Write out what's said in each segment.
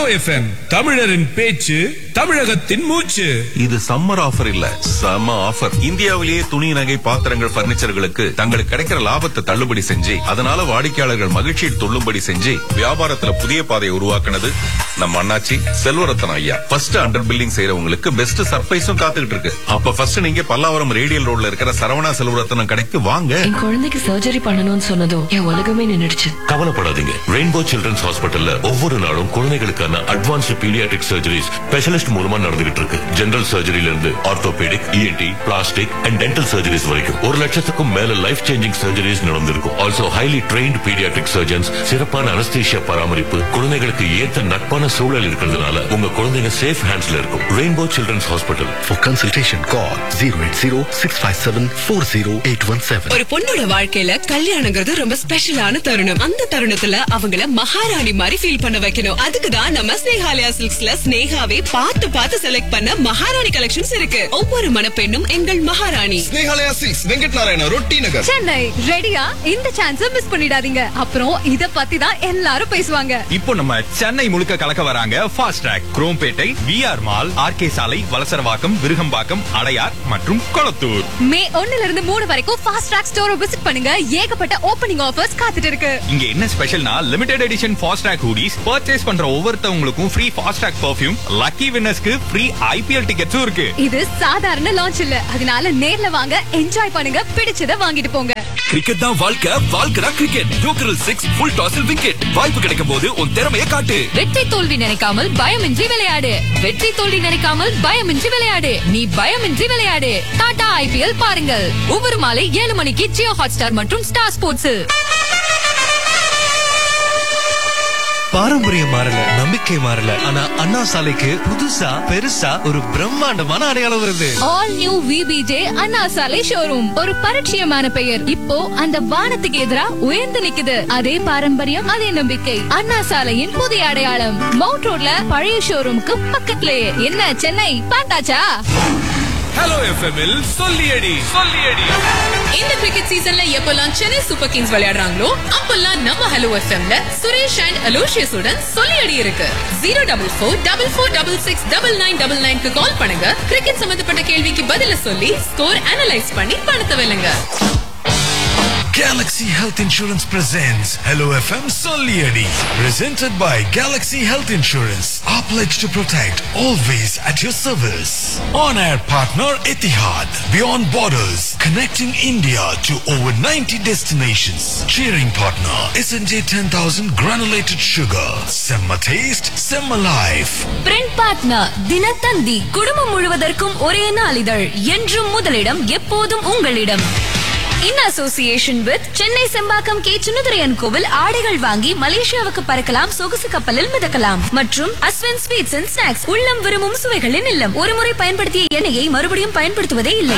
Hello FM தமிழரின் பேச்சு தமிழகத்தின் மூச்சு இது சம்மர் ஆஃபர் இல்ல சம ஆஃபர் இந்தியாவிலேயே துணி நகை பாத்திரங்கள் பர்னிச்சர்களுக்கு தங்களுக்கு கிடைக்கிற லாபத்தை தள்ளுபடி செஞ்சு அதனால வாடிக்கையாளர்கள் மகிழ்ச்சியில் துள்ளும்படி செஞ்சு வியாபாரத்துல புதிய பாதையை உருவாக்குனது நம்ம அண்ணாச்சி செல்வரத்தன் ஐயா ஃபர்ஸ்ட் அண்டர் பில்லிங் செய்யறவங்களுக்கு பெஸ்ட் சர்ப்ரைஸும் காத்துக்கிட்டு இருக்கு அப்ப ஃபர்ஸ்ட் நீங்க பல்லாவரம் ரேடியல் ரோட்ல இருக்கிற சரவணா செல்வரத்தனம் கடைக்கு வாங்க என் குழந்தைக்கு சர்ஜரி பண்ணணும்னு சொன்னதும் என் உலகமே நின்னுடுச்சு கவலைப்படாதீங்க ரெயின்போ சில்ட்ரன்ஸ் ஹாஸ்பிட்டல்ல ஒவ்வொரு நாளும் குழந்தைகளுக்கான அட்வான்ஸ்டு பீடியாட்ரிக் சர்ஜரிஸ் ஸ்பெஷலிஸ்ட் மூலமா நடந்துகிட்டு இருக்கு ஜெனரல் சர்ஜரியில இருந்து orthopaedic ENT plastic and dental surgeries வரைக்கும் ஒரு லட்சத்துக்கும் மேல லைஃப் சேஞ்சிங் சர்ஜரிஸ் நடந்திருக்கும் also highly trained paediatric surgeons சிறப்பான அனஸ்தீஷியா பராமரிப்பு குழந்தைகளுக்கு ஏத்த நட்பான சூழல் இருக்கிறதுனால உங்க குழந்தைங்க சேஃப் ஹேண்ட்ஸ்ல இருக்கும் Rainbow children's hospital For consultation, call 080-657-40817. ஒரு பொண்ணோட வாழ்க்கையில கல்யாணங்கிறது ரொம்ப ஸ்பெஷலான தருணம் அந்த தருணத்துல அவங்கள மகாராணி மாதிரி ஃபீல் பண்ண வைக்கணும் அதுக்கு தான் நம்ம ஸ்னேகாலயா சில்க்ஸ்ல ஸ்னேகாவே பார்த்து பார்த்து செலக்ட் பண்ண மகாராணி கலெக்ஷன்ஸ் இருக்கு ஒவ்வொரு மணப்பெண்ணும் எங்கள் மகாராணி ஸ்னேகாலயா சிக்ஸ் வெங்கட் நாராயண ரொட்டி நகர் சென்னை ரெடியா இந்த சான்ஸ மிஸ் பண்ணிடாதீங்க அப்புறம் இத பத்தி தான் எல்லாரும் பேசுவாங்க இப்போ நம்ம சென்னை முழுக்க கலக்க வராங்க Fastrack Chromepet VR mall RK சாலை வலசரவாக்கம் விருகம்பாக்கம் அடையார் மற்றும் கொளத்தூர் மே ஒண்ணுல இருந்து மூணு வரைக்கும் ஃபாஸ்ட் ட்ராக் ஸ்டோரை விசிட் பண்ணுங்க ஏகப்பட்ட ஓப்பனிங் ஆஃபர்ஸ் காத்துட்டு இருக்கு இங்க என்ன ஸ்பெஷல்னா limited edition Fastrack hoodies purchase பண்ற ஒவ்வொருத்தவங்களுக்கும் free Fastrack perfume lucky வின்னர்ஸ்க்கு ஃப்ரீ ஐபிஎல் டிக்கெட்ஸும் இருக்கு இது சாதாரண லான்ச் இல்ல அதனால நேர்ல வாங்க என்ஜாய் பண்ணுங்க பிடிச்சத வாங்கிட்டு போங்க கிரிக்கெட் தான் வாழ்க்கை வாழ்க்கை தான் கிரிக்கெட் ஜோக்கரல் சிக்ஸ் ஃபுல் டாஸில் விக்கெட் வாய்ப்பு கிடைக்கும் போது உன் திறமையை காட்டு வெற்றி தோல்வி நினைக்காமல் பயமின்றி விளையாடு வெற்றி தோல்வி நினைக்காமல் பயமின்றி விளையாடு நீ பயமின்றி விளையாடு டாடா ஐபிஎல் பாருங்கள் ஒவ்வொரு மாலை ஏழு மணிக்கு ஜியோ ஹாட்ஸ்டார் மற்றும் ஸ்டார் ஸ்போர்ட்ஸ் பாரம்பரியம் மாறல நம்பிக்கை மாறல ஆனா அண்ணா சாலைக்கு புதுசா பெருசா ஒரு பிரம்மாண்டமான அடையாளம் வருது ஆல் நியூ விபிஜே அண்ணா சாலை ஷோரூம் ஒரு பரிச்சயமான பெயர் இப்போ அந்த வானத்துக்கு எதிரா உயர்ந்து நிக்குது அதே பாரம்பரியம் அதே நம்பிக்கை அண்ணா சாலையின் புதிய அடையாளம் மவுண்ட் ரோட்ல பழைய ஷோரூமுக்கு பக்கத்துலயே என்ன சென்னை பார்த்தாச்சா ஹலோ எஃப்எம்மில் சொல்லியடி சொல்லியடி இந்த கிரிக்கெட் சீசன்ல எப்பெல்லாம் சென்னை சூப்பர் கிங்ஸ் விளையாடுறாங்களோ அப்பெல்லாம் நம்ம ஹலோ எஃப்எம்ல சுரேஷ் அண்ட் அலோஷியஸ் உடன் சொல்லி அடி இருக்கு zero double four double four double six double nine double நைன்க்கு கால் பண்ணுங்க கிரிக்கெட் சம்பந்தப்பட்ட கேள்விக்கு பதில சொல்லி ஸ்கோர் அனலைஸ் பண்ணி பணத்தை வெல்லுங்க Galaxy Health Insurance presents Hello FM Solieri. Presented by Galaxy Health Insurance. Our pledge to protect, always at your service. On air partner Etihad. Beyond borders, connecting India to over 90 destinations. Cheering partner SNJ 10000 granulated sugar. Semma taste, Semma life. Print partner Dinathanthi குடும்பம் முழுவதற்கும் ஒரே நாளிதழ் என்றும் முதலிடம் எப்போதும் உங்களிடம் in association with Chennai Chembakkam K Sunathuraiyan கோவில் ஆடைகள் வாங்கி மலேசியாவுக்கு பறக்கலாம் சொகுசு கப்பலில் மிதக்கலாம் மற்றும் அஸ்வன் ஸ்வீட்ஸ் அண்ட் ஸ்நாக்ஸ் உள்ளம் விரும்பும் சுவைகளின் இல்லம் ஒருமுறை பயன்படுத்திய எண்ணெயை மறுபடியும் பயன்படுத்துவதே இல்லை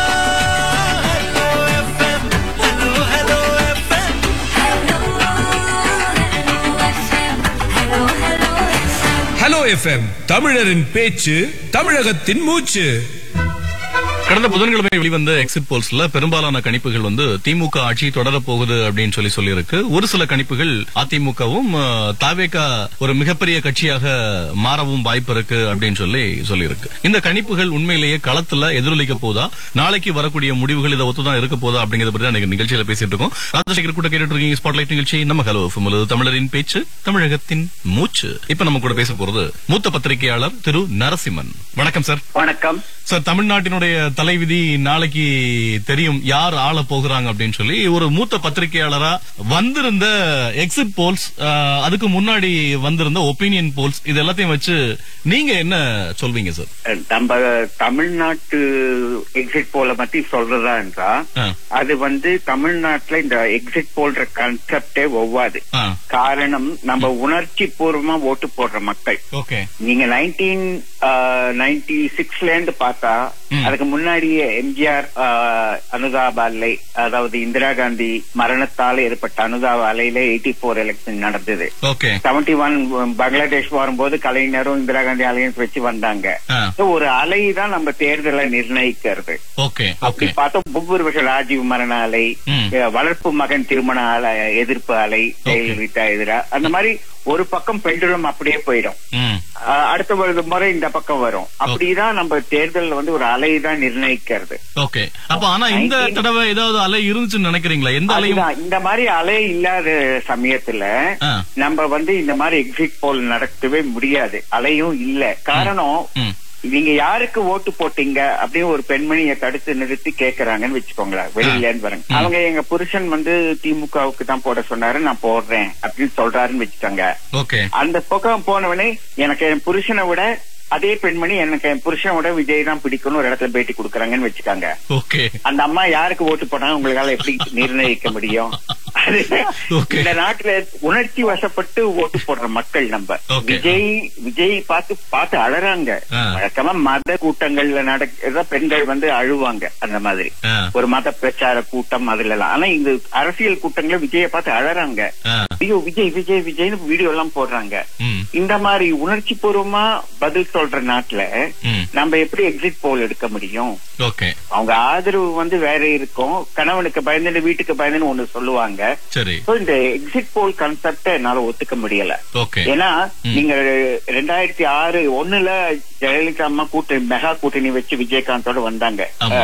ஹலோ எஃப்எம் தமிழரின் பேச்சு தமிழகத்தின் மூச்சு கடந்த புதன்கிழமை வெளிவந்த எக்ஸிட் போல்ஸ்ல பெரும்பாலான கணிப்புகள் வந்து திமுக ஆட்சி தொடரப் போகுது அப்படின்னு சொல்லி சொல்லியிருக்கு ஒரு சில கணிப்புகள் அதிமுகவும் தாவேகா ஒரு மிகப்பெரிய கட்சியாக மாறவும் வாய்ப்பு இருக்கு அப்படின்னு சொல்லி சொல்லியிருக்கு இந்த கணிப்புகள் உண்மையிலேயே களத்துல எதிரொலிக்க போதா நாளைக்கு வரக்கூடிய முடிவுகள் இதை ஒத்துதான் இருக்க போதா அப்படிங்கறத பத்தி தான் இன்னைக்கு நிகழ்ச்சியில பேசிட்டு இருக்கோம் ராஜசேகர் கூட கேட்டுட்டு இருக்கீங்க ஸ்பாட்லைட் நிகழ்ச்சி நம்ம ஹலோ எஃப்எம் தமிழரின் பேச்சு தமிழகத்தின் மூச்சு இப்ப நம்ம கூட பேச போறது மூத்த பத்திரிகையாளர் திரு நரசிம்மன் வணக்கம் சார் வணக்கம் சார் தமிழ்நாட்டினுடைய தலைவிதி நாளைக்கு தெரியும் யார் ஆள போகிறாங்க அப்படின்னு சொல்லி ஒரு மூத்த பத்திரிகையாளரா வந்திருந்த எக்ஸிட் போல்ஸ் அதுக்கு முன்னாடி வந்திருந்த ஒப்பீனியன் போல்ஸ் இது எல்லாத்தையும் வச்சு நீங்க என்ன சொல்வீங்க சார் நம்ம தமிழ்நாட்டு எக்ஸிட் போல பத்தி சொல்றதா என்றா அது வந்து தமிழ்நாட்டுல இந்த எக்ஸிட் போல்ற கன்செப்டே ஒவ்வாது காரணம் நம்ம உணர்ச்சி பூர்வமா ஓட்டு போடுற மக்கள் ஓகே நீங்க நைன்டீன் நைன்டி சிக்ஸ்ல இருந்து பார்த்தா அதுக்கு முன்னாடியே எம்ஜிஆர் அனுதாப அலை அதாவது இந்திரா காந்தி மரணத்தால ஏற்பட்ட அனுதாப அலையில எயிட்டி போர் எலெக்ஷன் நடந்தது செவன்டி ஒன் பங்களாதேஷ் வரும்போது கலைஞரும் இந்திரா காந்தி அலையன்ஸ் வச்சு வந்தாங்க ஒரு அலை தான் நம்ம தேர்தலை நிர்ணயிக்கிறது அப்படி பார்த்தா ஒவ்வொரு வருஷம் ராஜீவ் மரண அலை வளர்ப்பு மகன் திருமண அலை எதிர்ப்பு அலை ஜெயலலிதா எதிரா அந்த மாதிரி ஒரு பக்கம் பெண்டுலம் அப்படியே போயிடும் ம். அஹ், அடுத்த ஒரு முறை இந்த பக்கம் வரும் அப்படிதான் நம்ம தேர்தல் வந்து ஒரு அலை தான் நிர்ணயிக்கிறது ஓகே அப்ப ஆனா இந்த தடவை ஏதாவது அலை இருந்துச்சுன்னு நினைக்கிறீங்களா எந்த அலையும் அதுதான், இந்த மாதிரி அலை இல்லாத சமயத்துல ஆ. நம்ம வந்து இந்த மாதிரி எக்ஸிட் போல் நடத்தவே முடியாது அலையும் இல்ல காரணம் ம். நீங்க யாருக்கு ஓட்டு போட்டீங்க அப்படின்னு ஒரு பெண்மணியை தடுத்து நிறுத்தி கேக்குறாங்கன்னு வச்சுக்கோங்களேன் வெளியில இருந்து வரேன் அவங்க எங்க புருஷன் வந்து திமுகவுக்கு தான் போட சொன்னாரு நான் போடுறேன் அப்படின்னு சொல்றாருன்னு வச்சுக்கோங்க ஓகே அந்த பக்கம் போனவனே எனக்கு என் புருஷனை விட அதே பெண்மணி எனக்கு என் புருஷனை விட விஜய் தான் பிடிக்கும்னு ஒரு இடத்துல பேட்டி கொடுக்கறாங்கன்னு வச்சுக்காங்க ஓகே அந்த அம்மா யாருக்கு ஓட்டு போட்டாங்க உங்களால எப்படி நிர்ணயிக்க முடியும் அது இந்த நாட்டுல உணர்ச்சி வசப்பட்டு ஓட்டு போடுற மக்கள் நம்ம Okay. விஜய் விஜய் பார்த்து பார்த்து அழறாங்க ஆ. வழக்கமா மத கூட்டங்கள்ல நடக்கிற பெண்கள் வந்து அழுவாங்க அந்த மாதிரி ஆ. ஒரு மத பிரச்சார கூட்டம் அதுல எல்லாம் ஆனா இந்த அரசியல் கூட்டங்கள விஜய பார்த்து அழறாங்க ஆ. ஐயோ விஜய் விஜய் விஜய்னு வீடியோ எல்லாம் போடுறாங்க ம். இந்த மாதிரி உணர்ச்சி பூர்வமா பதில் சொல்ற நாட்டுல ம். நம்ம எப்படி எக்ஸிட் போல் எடுக்க முடியும் ஓகே அவங்க ஆதரவு வந்து வேற இருக்கும் கணவனுக்கு பயந்துட்டு வீட்டுக்கு பயந்துன்னு ஒண்ணு சொல்லுவாங்க சரி So, இந்த எக்ஸிட் போல் கான்செப்ட என்னால ஒத்துக்க முடியல ஓகே ஏன்னா ம். நீங்க ரெண்டாயிரத்தி ஆறு ஒண்ணுல ஜெயலலிதா அம்மா கூட்டணி மெகா கூட்டணி வச்சு விஜயகாந்தோட வந்தாங்க ஆமா.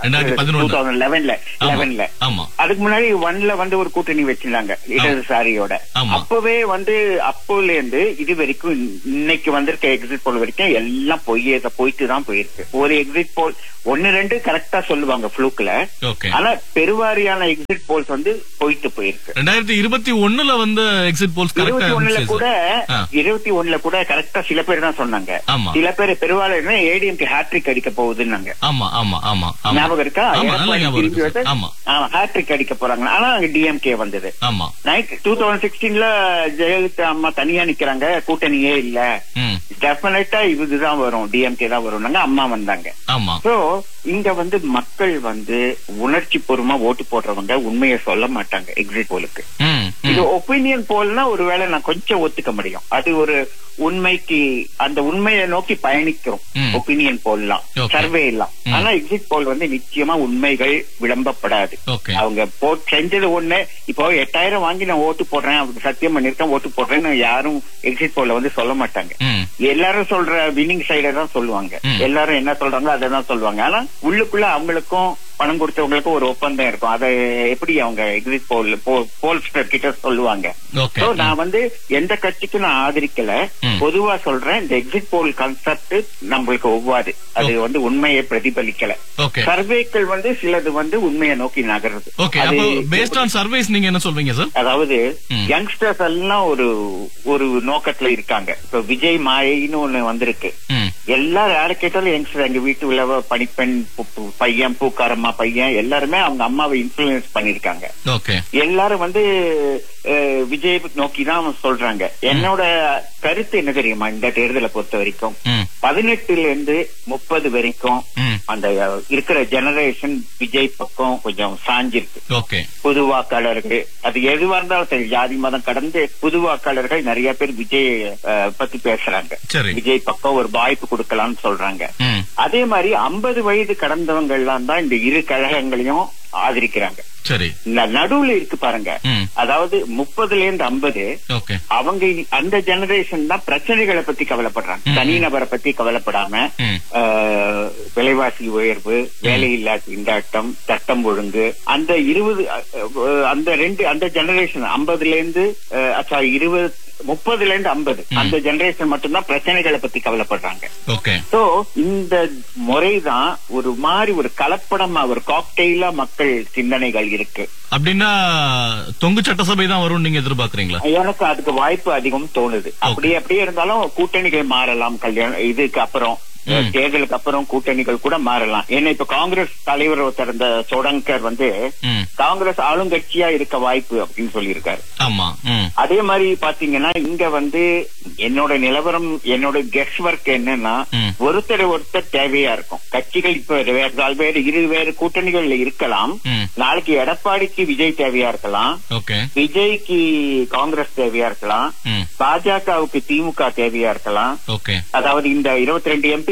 2011. லெவன்ல ஆமா. லெவன்ல ஆமா அதுக்கு முன்னாடி ஒன்ல வந்து ஒரு கூட்டணி வச்சிருந்தாங்க இடதுசாரியோட ஆமா. அப்பவே வந்து அப்போல இருந்து இது வரைக்கும் இன்னைக்கு வந்திருக்க எக்ஸிட் போல் வரைக்கும் எல்லாம் பொய்யே போயிட்டு தான் போயிருக்கு ஒரு எக்ஸிட் போல் ஒன்னு ரெண்டு கரெக்டா சொல்லுவாங்க ஃப்ளூக்ல ஓகே ஆனா பெருவாரியான எக்ஸிட் போல்ஸ் வந்து போயிட்டு போயிருக்கு ரெண்டாயிரத்தி இருபத்தி ஒண்ணுல வந்த எக்ஸிட் போல்ஸ் கரெக்டா இருபத்தி ஒண்ணுல இருந்துச்சு கூட சார். ஆ. இருபத்தி ஒண்ணுல கூட கரெக்டா சில பேர் தான் சொன்னாங்க ஆமா. சில பேர் பெருவாரியான ஏடிஎம்கே ஹேட்ரிக் அடிக்க போகுதுன்னாங்க ஆமா ஆமா ஆமா ஆமா ஞாபகம் இருக்கா ஆமா நல்ல எடப்பாடி ஞாபகம் இருக்கு திரும்பி சார். வந்து, ஆமா ஆமா ஹேட்ரிக் அடிக்க போறாங்க ஆனா அங்க டிஎம்கே வந்தது ஆமா நைட் டூ தௌசண்ட் சிக்ஸ்டீன்ல ஜெயலலிதா அம்மா தனியா நிக்கிறாங்க கூட்டணியே இல்ல ம். டெபினட்டா இதுதான் வரும் டிஎம்கே தான் வரும்னாங்க அம்மா வந்தாங்க ஆமா சோ இங்க வந்து மக்கள் வந்து உணர்ச்சி பூர்வமா ஓட்டு போடுறவங்க உண்மையை சொல்ல மாட்டாங்க எக்ஸிட் போலுக்கு ம், இது ம். ஒப்பீனியன் போல்னா ஒருவேளை நான் கொஞ்சம் ஒத்துக்க முடியும் அது ஒரு உண்மைக்கு அந்த உண்மையை நோக்கி பயணிக்கிறோம் ம். Opinion போல்லாம் Okay. சர்வே எல்லாம் ம். ஆனா எக்ஸிட் போல் வந்து நிச்சயமா உண்மைகள் விளம்பப்படாது ஓகே அவங்க போ செஞ்சது ஒண்ணு இப்போ எட்டாயிரம் வாங்கி நான் ஓட்டு போடுறேன் அவருக்கு சத்தியம் பண்ணிருக்கேன் ஓட்டு போடுறேன்னு யாரும் எக்ஸிட் போல்ல வந்து சொல்ல மாட்டாங்க ம். எல்லாரும் சொல்ற வின்னிங் சைட தான் சொல்லுவாங்க ம். எல்லாரும் என்ன சொல்றாங்களோ அதை தான் சொல்லுவாங்க ஆனா உள்ளுக்குள்ள அவங்களுக்கும் பணம் கொடுத்தவங்களுக்கும் ஒரு ஒப்பந்தம் இருக்கும் அதை எப்படி அவங்க எக்ஸிட் போல் போல்ஸ்டர் கிட்ட சொல்லுவாங்க ஓகே So, நான் வந்து எந்த கட்சிக்கும் நான் ஆதரிக்கல ம். பொதுவா சொல்றேன் இந்த எக்ஸிட் போல் கான்செப்ட் நம்மளுக்கு ஒவ்வாது அது வந்து உண்மையை பிரதிபலிக்கல ஓகே சர்வேக்கள் வந்து சிலது வந்து உண்மையை நோக்கி நகருது ஓகே அது அப்போ பேஸ்ட் ஆன் சர்வேஸ் நீங்க என்ன சொல்றீங்க சார் அதாவது ம். யங்ஸ்டர்ஸ் எல்லாம் ஒரு ஒரு நோக்கத்துல இருக்காங்க இப்ப விஜய் மாயைன்னு ஒண்ணு வந்திருக்கு ம். எல்லாரும் யாரு கேட்டாலும் யங்ஸ்டர் எங்க வீட்டு உள்ள பணிப்பெண் பு- பு- பையன் பூக்காரம்மா பையன் எல்லாருமே அவங்க அம்மாவை இன்ஃபுளுயன்ஸ் பண்ணிருக்காங்க ஓகே எல்லாரும் வந்து அஹ், விஜய் நோக்கி தான் சொல்றாங்க என்னோட கருத்து என்ன தெரியுமா இந்த தேர்தலை பொறுத்த வரைக்கும் ம். பதினெட்டுல இருந்து முப்பது வரைக்கும் ம். அந்த அஹ், இருக்கிற ஜெனரேஷன் விஜய் பக்கம் கொஞ்சம் சாஞ்சிருக்கு ஓகே புது வாக்காளர்கள் அது எதுவா இருந்தாலும் சரி ஜாதி மதம் கடந்து புது வாக்காளர்கள் நிறைய பேர் விஜய் அஹ், பத்தி பேசுறாங்க சரி. விஜய் பக்கம் ஒரு வாய்ப்பு கொடுக்கலாம்னு சொல்றாங்க ம். அதே மாதிரி ஐம்பது வயது கடந்தவங்க எல்லாம் தான் இந்த இரு கழகங்களையும் ஆதரிக்கிறாங்க சரி இந்த நடுவுல இருக்கு பாருங்க ம். அதாவது முப்பதுல இருந்து ஐம்பது ஓகே அவங்க அந்த ஜெனரேஷன் தான் பிரச்சனைகளை பத்தி கவலைப்படுறாங்க ம். தனிநபரை பத்தி கவலைப்படாம ம். ஆஹ், விலைவாசி உயர்வு வேலையில்லா திண்டாட்டம் சட்டம் ஒழுங்கு அந்த இருபது அஹ், அந்த ரெண்டு அந்த ஜெனரேஷன் ஐம்பதுல இருந்து சாரி இருபது முப்பதுல இருந்து ஐம்பது அந்த ஜெனரேஷன் மட்டும்தான் பிரச்சனைகளை பத்தி கவலைப்படுறாங்க ஓகே சோ இந்த முறைதான் ஒரு மாதிரி ஒரு கலப்படமா ஒரு காக்டெயிலா மக்கள் சிந்தனைகள் இருக்கு அப்படின்னா தொங்கு சட்டசபை தான் வரும்னு நீங்க எதிர்பார்க்கறீங்களா எனக்கு அதுக்கு வாய்ப்பு அதிகம் தோணுது அப்படியே அப்படியே இருந்தாலும் கூட்டணிகள் மாறலாம் கல்யாணம் இதுக்கு அப்புறம் ம். தேர்தலுக்கு அப்புறம் கூட்டணிகள் கூட மாறலாம் ஏன்னா இப்ப காங்கிரஸ் தலைவர் ஒருத்தர் இந்த சோடங்கர் வந்து ம். காங்கிரஸ் ஆளுங்கட்சியா இருக்க வாய்ப்பு அப்படின்னு சொல்லியிருக்காரு ஆமா ம். அதே மாதிரி பாத்தீங்கன்னா இங்க வந்து என்னோட நிலவரம் என்னோட கெஸ் ஒர்க் என்னன்னா ம். ஒருத்தர் ஒருத்தர் தேவையா இருக்கும் கட்சிகள் இப்ப வேற வேறு இரு வேறு கூட்டணிகள்ல இருக்கலாம் ம். நாளைக்கு எடப்பாடிக்கு விஜய் தேவையா இருக்கலாம் ஓகே விஜய்க்கு காங்கிரஸ் தேவையா இருக்கலாம் ம். பாஜகவுக்கு திமுக தேவையா இருக்கலாம் ஓகே அதாவது இந்த இருபத்தி ரெண்டு எம்பி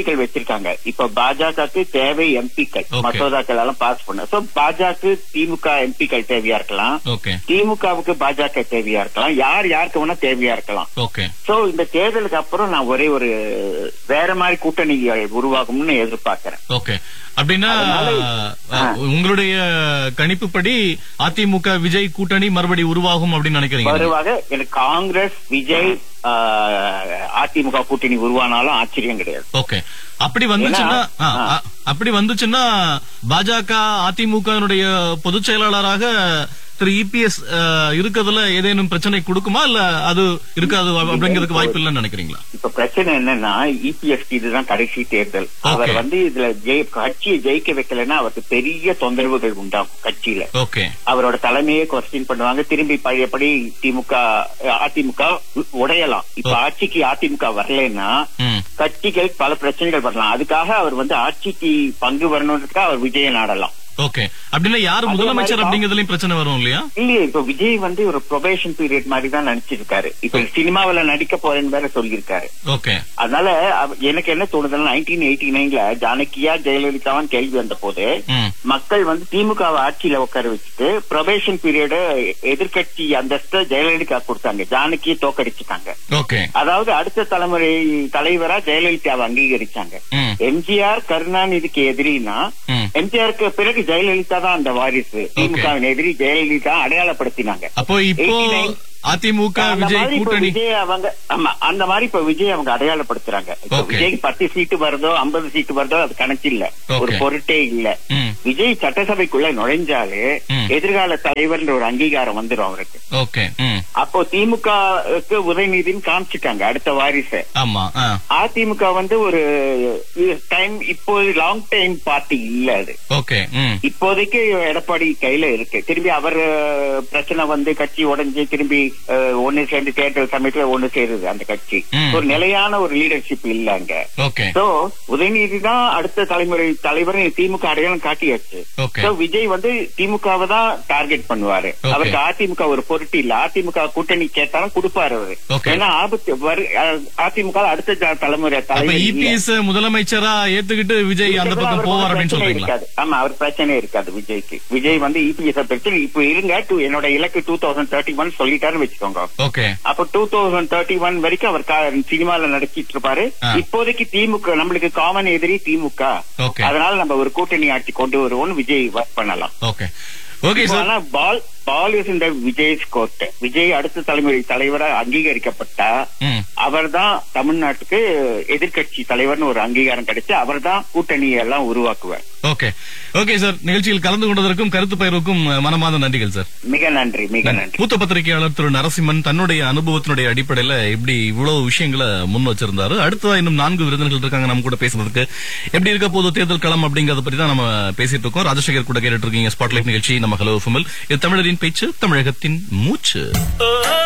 தேவைகள் வச்சிருக்காங்க இப்ப பாஜகவுக்கு தேவை எம்பிக்கள் Okay. மசோதாக்கள் எல்லாம் பாஸ் பண்ண சோ பாஜக திமுக எம்பிக்கள் தேவையா இருக்கலாம் ஓகே திமுகவுக்கு பாஜக தேவையா இருக்கலாம் யார் யாருக்கு வேணா தேவையா இருக்கலாம் ஓகே சோ இந்த தேர்தலுக்கு அப்புறம் நான் ஒரே ஒரு வேற மாதிரி கூட்டணிகள் உருவாகும்னு எதிர்பார்க்கிறேன் ஓகே அப்படின்னா அதனால- அஹ், உங்களுடைய கணிப்புப்படி அதிமுக விஜய் கூட்டணி மறுபடி உருவாகும் அப்படின்னு நினைக்கிறீங்க வருவாக எனக்கு காங்கிரஸ் விஜய் ஆஹ், அதிமுக கூட்டணி உருவானாலும் ஆச்சரியம் கிடையாது ஓகே அப்படி வந்துச்சுன்னா ஏன்னா, ஆ, ஆ, அப்படி வந்துச்சுன்னா பாஜக அதிமுகனுடைய பொதுச் செயலாளராக திரு இபிஎஸ் இருக்கிறதுல ஏதேனும் பிரச்சனை கொடுக்குமா இல்ல அது இருக்காது அப்படிங்கிறதுக்கு வாய்ப்பு இல்லைன்னு நினைக்கிறீங்களா இப்ப பிரச்சனை என்னன்னா இபிஎஸ் இதுதான் கடைசி தேர்தல் அவர் வந்து இதுல ஜெய கட்சியை ஜெயிக்க வைக்கலைன்னா அவருக்கு பெரிய தொந்தரவுகள் உண்டாகும் கட்சியில ஓகே அவரோட தலைமையே கொஸ்டின் பண்ணுவாங்க திரும்பி பழையபடி திமுக அதிமுக உடையலாம் இப்ப ஆட்சிக்கு அதிமுக வரலைன்னா ம் கட்சிகள் பல பிரச்சனைகள் வரலாம் அதுக்காக அவர் வந்து ஆட்சிக்கு பங்கு வரணுன்றதுக்காக அவர் விஜய நாடலாம் ஓகே அப்படின்னா யாரு அதே முதலமைச்சர் மாதிரி அப்படிங்கறதுலயும் பிரச்சனை வரும் இல்லையா இல்லையே இப்ப விஜய் வந்து ஒரு ப்ரொபேஷன் பீரியட் மாதிரி தான் நடிச்சிருக்காரு இப்ப சினிமாவுல நடிக்க போறேன்னு வேற சொல்லியிருக்காரு ஓகே அதனால அவ- எனக்கு என்ன தோணுதுன்னா நைன்டீன் எயிட்டி நைன்ல ஜானகியா ஜெயலலிதாவான் கேள்வி வந்த போது ம் மக்கள் வந்து திமுகவை ஆட்சியில உட்கார வச்சுட்டு ப்ரொபேஷன் பீரியட் எதிர்க்கட்சி அந்தஸ்த ஜெயலலிதா கொடுத்தாங்க ஜானகியை தோக்கடிச்சுட்டாங்க ஓகே அதாவது அடுத்த தலைமுறை தலைவரா ஜெயலலிதாவை அங்கீகரிச்சாங்க ம் எம்ஜிஆர் கருணாநிதிக்கு எதிரினா ம் எம்ஜிஆருக்கு பிறகு ஜெயலலிதா தான் அந்த வாரிசு திமுகவின் எதிரி ஜெயலலிதா அடையாளப்படுத்தினாங்க அப்போ இப்போ 89 அதிமுக அந்த விஜய் மாதிரி இப்ப கூட்டணி விஜய் அவங்க ஆமா அந்த மாதிரி இப்ப விஜய் அவங்க அடையாளப்படுத்துறாங்க இப்ப Okay. விஜய் பத்து சீட்டு வருதோ ஐம்பது சீட்டு வருதோ அது கணக்கு இல்ல ஒரு Okay. பொருட்டே இல்ல ம் விஜய் சட்டசபைக்குள்ள நுழைஞ்சாலே ம். எதிர்கால தலைவர்ன்ற ஒரு அங்கீகாரம் வந்துடும் அவருக்கு ஓகே ம் அப்போ திமுகவுக்கு உதயநிதின்னு காமிச்சிட்டாங்க அடுத்த வாரிசு ஆமா ஆ அதிமுக வந்து ஒரு டைம் இப்போது லாங் டைம் பார்ட்டி இல்ல அது ஓகே ம் இப்போதைக்கு எடப்பாடி கையில இருக்கு திரும்பி அவர் அஹ், பிரச்சனை வந்து கட்சி உடைஞ்சு திரும்பி அஹ், ஒண்ணு சேர்ந்து தேர்தல் சமயத்துல ஒண்ணு சேருது அந்த கட்சி ம். ஒரு நிலையான ஒரு லீடர்ஷிப் இல்ல அங்க ஓகே சோ உதயநிதி தான் அடுத்த தலைமுறை தலைவர் திமுக அடையாளம் காட்டியாச்சு Okay. சோ விஜய் வந்து திமுகவை தான் டார்கெட் பண்ணுவாரு Okay. அவருக்கு அதிமுக ஒரு பொருட்டு இல்ல அதிமுக கூட்டணி கேட்டாலும் கொடுப்பாரு அவரு Okay. ஏன்னா ஆபத்து வரு- அஹ், அதிமுக அடுத்த த- தலைமுறை அப்ப தலைவர் இல்ல. இபிஎஸ் முதலமைச்சரா ஏத்துக்கிட்டு விஜய் அந்த பக்கம் அவருக்கு போவார் அப்படின்னு பிரச்சனை சொல்றீங்களா இருக்காது. ஆமா அவர் பிரச்சனை இருக்காது விஜய்க்கு விஜய் வந்து இபிஎஸ் பிரச்சனை இப்ப இருங்க to- என்னோட இலக்கு டூ தௌசண்ட் தேர்ட்டி ஒன் சொல்லிட்டாருன்னு வச்சுக்கோங்க ஓகே அப்ப டூ தௌசண்ட் தேர்ட்டி ஒன் வரைக்கும் அவர் கா- சினிமால நடிச்சிட்டு இருப்பாரு ஆ. இப்போதைக்கு திமுக நம்மளுக்கு காமன் எதிரி திமுக Okay. அதனால நம்ம ஒரு கூட்டணி ஆட்சி கொண்டு வருவோம்னு விஜய் ஒர்க் பண்ணலாம் ஓகே ஓகே சார் ஆனா பால் பால் இஸ் இந்த விஜய் கோர்ட் விஜய் அடுத்த தலைமுறை தலைவரா அங்கீகரிக்கப்பட்டா ம் அவர்தான் தமிழ்நாட்டுக்கு எதிர்க்கட்சி தலைவர்னு ஒரு அங்கீகாரம் கிடைச்சு அவர்தான் கூட்டணியை எல்லாம் உருவாக்குவார் ஓகே ஓகே சார் நிகழ்ச்சியில் கலந்து கொண்டதற்கும் கருத்து பயிர்வுக்கும் மனமார்ந்த நன்றிகள் சார் மிக நன்றி மிக நன்றி மூத்த பத்திரிகையாளர் திரு நரசிம்மன் தன்னுடைய அனுபவத்தினுடைய அடிப்படையில இப்படி இவ்வளவு விஷயங்களை முன் வச்சிருந்தாரு அடுத்ததா இன்னும் நான்கு விருந்தினர்கள் இருக்காங்க நம்ம கூட பேசுறதுக்கு எப்படி இருக்க போது தேர்தல் களம் அப்படிங்கறத பத்தி தான் நம்ம பேசிட்டு இருக்கோம் ராஜசேகர் கூட கேட்டுட்டு இருக்கீங்க ஸ்பாட்லைட் நிகழ்ச்சி நம்ம ஹலோ ஃபுமல் இது தமிழரின் பேச்சு தமிழகத்தின் மூச்சு